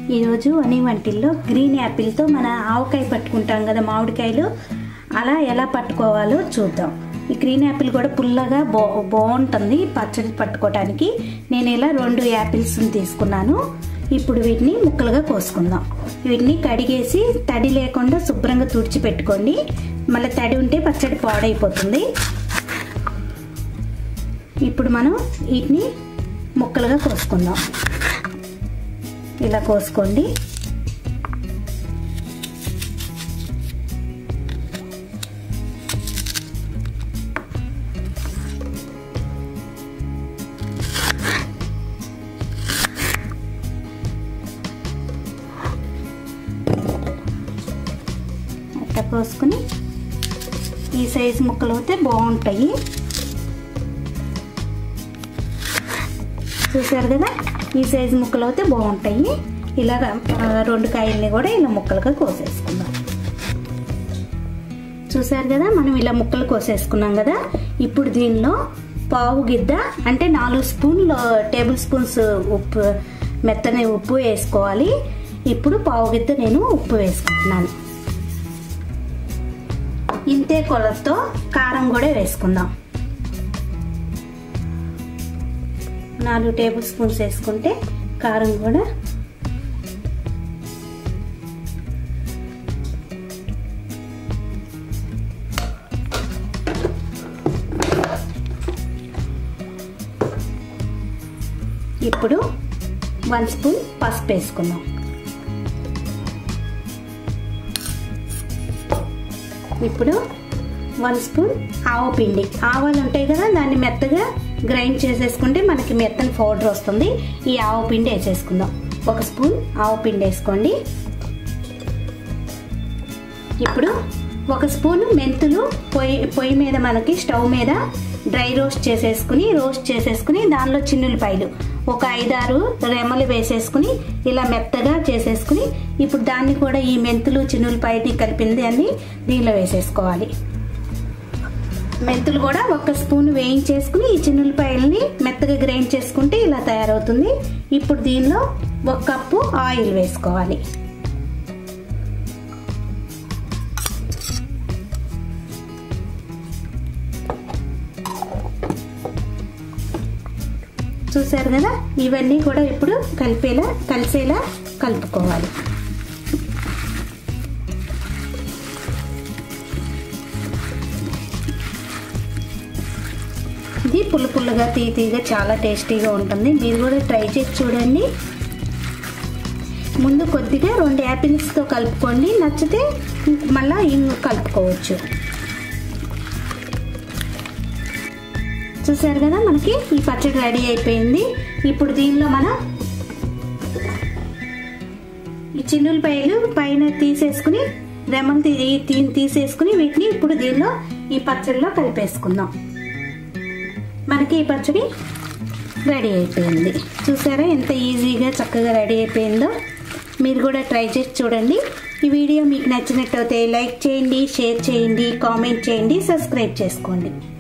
ఈరోజు అని వంటిల్లో గ్రీన్ యాపిల్తో మన ఆవకాయ పట్టుకుంటాం కదా మామిడికాయలు అలా ఎలా పట్టుకోవాలో చూద్దాం ఈ గ్రీన్ యాపిల్ కూడా పుల్లగా బా బాగుంటుంది పచ్చడి పట్టుకోవడానికి నేను ఇలా రెండు యాపిల్స్ని తీసుకున్నాను ఇప్పుడు వీటిని ముక్కలుగా కోసుకుందాం వీటిని కడిగేసి తడి లేకుండా శుభ్రంగా తుడిచి పెట్టుకోండి మళ్ళీ తడి ఉంటే పచ్చడి పాడైపోతుంది ఇప్పుడు మనం వీటిని ముక్కలుగా కోసుకుందాం ఇలా కోసుకోండి అట్లా కోసుకుని ఈ సైజు ముక్కలు అయితే బాగుంటాయి చూసారు కదా ఈ సైజు ముక్కలు అయితే బాగుంటాయి ఇలా రెండు కాయల్ని కూడా ఇలా ముక్కలుగా కోసేసుకుందాం చూసారు కదా మనం ఇలా ముక్కలు కోసేసుకున్నాం కదా ఇప్పుడు దీనిలో పావు గిద్ద అంటే నాలుగు స్పూన్లు టేబుల్ స్పూన్స్ ఉప్పు మెత్తని ఉప్పు వేసుకోవాలి ఇప్పుడు పావు గిద్ద నేను ఉప్పు వేసుకుంటున్నాను ఇంతే కొలతో కారం కూడా వేసుకుందాం నాలుగు టేబుల్ స్పూన్స్ వేసుకుంటే కారం కూడా ఇప్పుడు వన్ స్పూన్ పసుపు వేసుకుందాం ఇప్పుడు వన్ స్పూన్ ఆవు పిండి ఆవాలు ఉంటాయి కదా దాన్ని మెత్తగా గ్రైండ్ చేసేసుకుంటే మనకి మెత్తని పౌడర్ వస్తుంది ఈ ఆవు పిండి వేసేసుకుందాం ఒక స్పూన్ ఆవు పిండి వేసుకోండి ఇప్పుడు ఒక స్పూన్ మెంతులు పొయ్యి పొయ్యి మీద మనకి స్టవ్ మీద డ్రై రోస్ట్ చేసేసుకుని రోస్ట్ చేసేసుకుని దానిలో చిన్నులపాయలు ఒక ఐదారు రెమ్మలు వేసేసుకుని ఇలా మెత్తగా చేసేసుకుని ఇప్పుడు దాన్ని కూడా ఈ మెంతులు చిన్నులపాయని కలిపింది అన్ని దీనిలో వేసేసుకోవాలి మెంతులు కూడా ఒక స్పూన్ వేయించేసుకుని ఈ చిన్నులపాయలని మెత్తగా గ్రైండ్ చేసుకుంటే ఇలా తయారవుతుంది ఇప్పుడు దీనిలో ఒక కప్పు ఆయిల్ వేసుకోవాలి చూసారు కదా ఇవన్నీ కూడా ఇప్పుడు కలిపేలా కలిసేలా కలుపుకోవాలి ఇది పుల్ల పుల్లగా తీ తీగా చాలా టేస్టీగా ఉంటుంది మీరు కూడా ట్రై చేసి చూడండి ముందు కొద్దిగా రెండు యాపిల్స్తో కలుపుకోండి నచ్చితే మళ్ళీ ఇంగు కలుపుకోవచ్చు చూసారు కదా మనకి ఈ పచ్చడి రెడీ అయిపోయింది ఇప్పుడు దీనిలో మనం ఈ చిన్నులపాయలు పైన తీసేసుకుని రెమ్మలు తీ తీసేసుకుని వీటిని ఇప్పుడు దీనిలో ఈ పచ్చడిలో కలిపేసుకుందాం మనకి ఈ పచ్చడి రెడీ అయిపోయింది చూసారా ఎంత ఈజీగా చక్కగా రెడీ అయిపోయిందో మీరు కూడా ట్రై చేసి చూడండి ఈ వీడియో మీకు నచ్చినట్టయితే లైక్ చేయండి షేర్ చేయండి కామెంట్ చేయండి సబ్స్క్రైబ్ చేసుకోండి